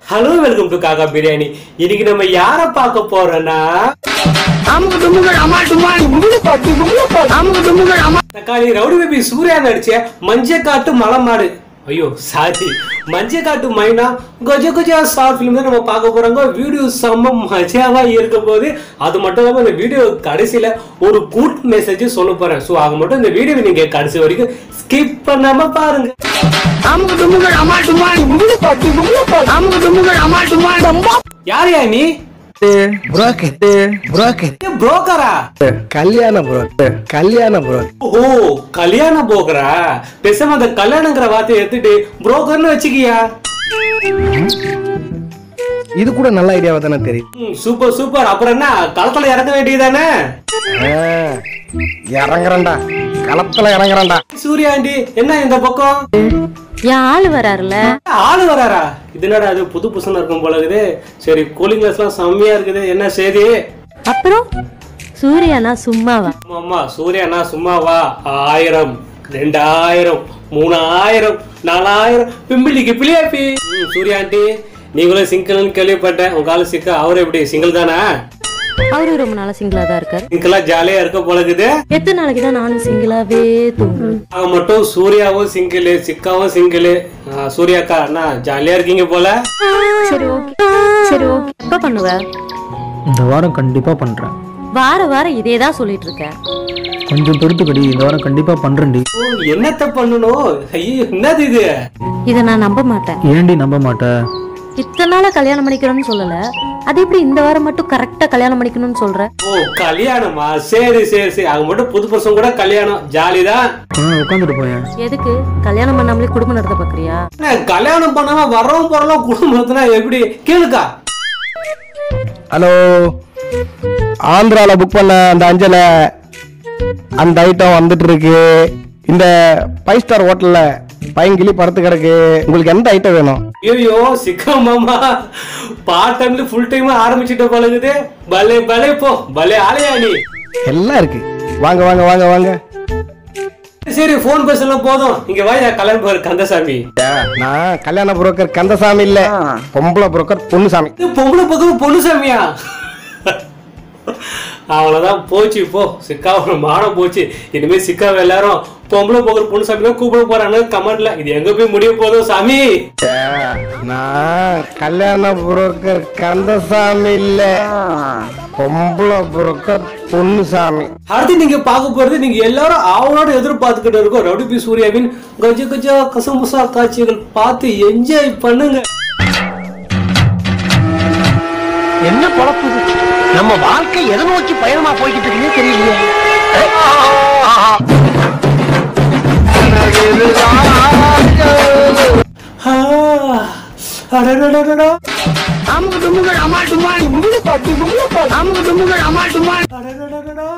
Hello welcome to காக்கா பிரியாணி இன்னைக்கு நம்ம யார பார்க்க போறோம்னா அமுக்கு டுமுகள் அமால் டுமால் அமுக்கு டுமுகள் அமால் தக்காளி ரவுடி பேபி சூர்யா நடிச்ச மஞ்ச காட்டு மலமாடு ஐயோ சாரி மஞ்ச காட்டு மைனா கஜ கஜா ஷார்ட் ஃபிலிம் தான் நம்ம பார்க்க போறாங்க வீடியோ செம்ம மஜாவா இருக்க போது அது மட்டும் இல்லாம இந்த வீடியோ கடைசியில ஒரு குட் மெசேஜ் சொல்ல போறேன் ஸோ ஆக மட்டும் இந்த வீடியோ நீங்க கடைசி வரைக்கும் ஸ்கிப் பண்ணாம பாருங்க அமுக்கு டுமுகள் அமால் டுமால் அமுக்கு டுமுகள் அமால் டுமால் யார் யா நீ புரோக்கர் புரோக்கர் புரோக்கரா கல்யாண புரோக்கர் கல்யாண புரோக்கர் ஓ கல்யாண போகரா பேசாம அந்த கல்யாணங்கிற வார்த்தையை எடுத்துட்டு புரோக்கர்னு வச்சுக்கியா இது கூட நல்ல ஐடியாவா தானே தெரியும் ம், சூப்பர் சூப்பர் அப்புறம் என்ன களத்துல இறங்க வேண்டியதானே ஆ, இறங்குறேன்டா களத்துல இறங்குறேன்டா சூர்யா ஆண்டி என்ன இந்த பக்கம் என் ஆளு வராருல ஆளு வராரா இது என்னடா அது புது புதுசுன்னு இருக்கும் போல இருக்குது சரி கூலிங் கிளாஸ் எல்லாம் செம்மையா இருக்குது என்ன செய்தி அப்புறம் சூர்யானா சும்மாவா ஆமா, ஆமா சூர்யானா சும்மாவா ஆயிரம் ரெண்டாயிரம் மூணாயிரம் நாலாயிரம் பிம்பிளிக்கு பிள்ளையாப்பி ம், சூர்யா ஆண்டி நீங்களும் சிங்கிள்னு கேள்விப்பட்டேன் உங்க ஆளு சிக்க அவரு எப்படி சிங்கிள் தானா அவரு ரொம்ப நாளா சிங்கிளா தான் இருக்காரு சிங்கிளா ஜாலியா இருக்க போல இருக்குது எத்தனை நாளைக்கு தான் நானும் சிங்கிளாவே தூங்குறேன் ஆக மட்டும் சூர்யாவும் சிங்கிள் சிக்காவும் சிங்கிள் சூர்யாக்கா அண்ணா ஜாலியா இருக்கீங்க போல சரி ஓகே சரி ஓகே எப்ப பண்ணுவ இந்த வாரம் கண்டிப்பா பண்றேன் வார வாரம் இதே தான் சொல்லிட்டு இருக்க கொஞ்சம் பொறுத்துக்கடி இந்த வாரம் கண்டிப்பா பண்றேன்டி ஓ, என்னத்த பண்ணணும் ஐயோ என்னது இது இத நான் நம்ப மாட்டேன் ஏன்டி நம்ப மாட்ட இத்தனை நாளா கல்யாணம் பண்ணிக்கிறோம்னு சொல்லல அது எப்படி இந்த வாரம் மட்டும் கரெக்டா கல்யாணம் பண்ணிக்கணும்னு சொல்ற ஓ கல்யாணமா சரி சரி சரி அது மட்டும் புது பசங்க கூட கல்யாணம் ஜாலிதான் உட்காந்துட்டு போயேன் எதுக்கு கல்யாணம் பண்ணாமலே குடும்பம் நடத்த பாக்குறியா என்ன, கல்யாணம் பண்ணாம வரவும் போறலாம் குடும்பம் நடத்தினா எப்படி கேளுக்கா ஹலோ ஆந்திரால புக் பண்ண அந்த அஞ்சலை அந்த ஐட்டம் வந்துட்டு இருக்கு இந்த ஃபைவ் ஸ்டார் ஹோட்டல்ல பையங்கிளி படுத்து கிடக்கு உங்களுக்கு எந்த ஐட்டம் வேணும் ஐயோ சிக்கம் மாமா பார்ட் டைம்ல ஃபுல் டைம் ஆரம்பிச்சுட்ட பழகுது பலே பலே போ பலே ஆலையா நீ எல்லாம் இருக்கு வாங்க வாங்க வாங்க வாங்க சரி போன் பேசலாம் போதும் இங்க வாயா கல்யாணம் பாரு கந்தசாமி நான் கல்யாண புரோக்கர் கந்தசாமி இல்ல பொம்பளை புரோக்கர் பொன்னுசாமி இது பொம்பளை பக்கம் பொண்ணுசாமியா அவ்வளவுதான் போச்சு போ சிக்காவோட மானம் போச்சு இனிமே சிக்காவை எல்லாரும் பொம்பளை பக்கம் பொண்ணுசாமி தான் கூப்பிட போறாங்க கமெண்ட்ல இது எங்க போய் முடிய போதும் சாமி நான் கல்யாண புரோக்கர் கந்தசாமி இல்ல பொம்பளை புரோக்கர் பொன்னுசாமி அடுத்து நீங்க பார்க்க போறது நீங்க எல்லாரும் ஆவலோட எதிர்பார்த்துக்கிட்டு இருக்கோம் ரவுடி பி சூர்யாவின் கஜ கஜா கசமுசா காட்சிகள் பார்த்து என்ஜாய் பண்ணுங்க என்ன குழப்புது நம்ம வாழ்க்கை எதை நோக்கி பயணமா போய்கிட்டு இருக்குன்னே தெரியலையே ஆ, அடடடடடா, அமுக்கு டுமுகள் அமால் டுமால் அமுக்கு டுமுகள் அமால் டுமால் அடடடடடா.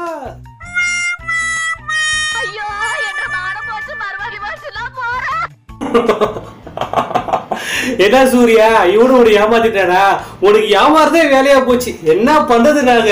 என்ன சூர்யா இவனு ஒரு ஏமாத்திட்டானா உனக்கு ஏமாறதே வேலையா போச்சு என்ன பண்றது நாங்க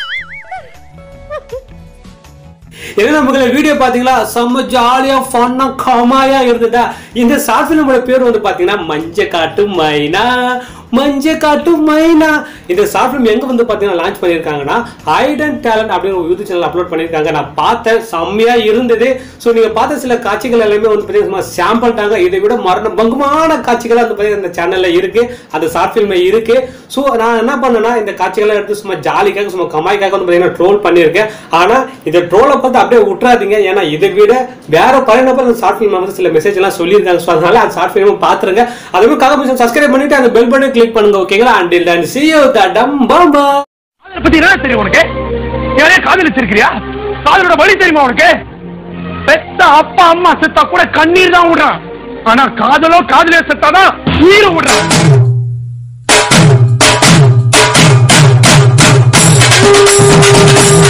என்ன நமக்கு வீடியோ பாத்தீங்களா செம்ம ஜாலியா ஃபன்னா காமாயா இருந்ததா இந்த ஷார்ட் ஃபிலிமோட பேர் வந்து பாத்தீங்கன்னா மஞ்ச காட்டு மைனா மஞ்ச காட்டு மைனா இந்த ஷார்ட் ஃபிலிம் எங்க வந்து பாத்தீங்கன்னா லான்ச் பண்ணிருக்காங்கன்னா ஐடன் டேலண்ட் அப்படின்னு ஒரு யூடியூப் சேனல் அப்லோட் பண்ணிருக்காங்க நான் பார்த்தேன் செம்மையா இருந்தது ஸோ நீங்க பார்த்த சில காட்சிகள் எல்லாமே வந்து பாத்தீங்கன்னா சாம்பிள் தாங்க இதை விட மரண பங்கமான காட்சிகள் வந்து பாத்தீங்கன்னா இந்த சேனல்ல இருக்கு அந்த ஷார்ட் ஃபிலிம் இருக்கு ஸோ நான் என்ன பண்ணேன்னா இந்த காட்சிகளை எடுத்து சும்மா ஜாலிக்காக சும்மா கமாய்க்காக வந்து பாத்தீங்கன்னா ட்ரோல் பண்ணியிருக்கேன் ஆனா இந்த ட்ரோலை பார்த்து அப்படியே விட்டுறாதீங்க ஏன்னா இதை விட வேற பல நபர் அந்த ஷார்ட் ஃபிலிம் வந்து சில மெசேஜ் எல்லாம் சொல்லியிருக்காங்க ஸோ அதனால அந்த ஷார்ட் ஃபிலிம் பாத்துருங்க அதே மாதிரி காக சப்ஸ்கிரைப் பண்ணிட்டு அந்த பெல் பட்டன் கிளிக் பண்ணுங்க ஓகேங்களா அண்டில் டன் see you தடம் பாம்பா காதலை பத்தி என்ன தெரியும் உனக்கு யாரையா காதலிச்சிருக்கிறியா காதலோட வழி தெரியுமா உனக்கு பெத்த அப்பா அம்மா செத்தா கூட கண்ணீர் தான் விடுறான் ஆனா காதலோ காதலே செத்தாதான் உயிரை விடுறான்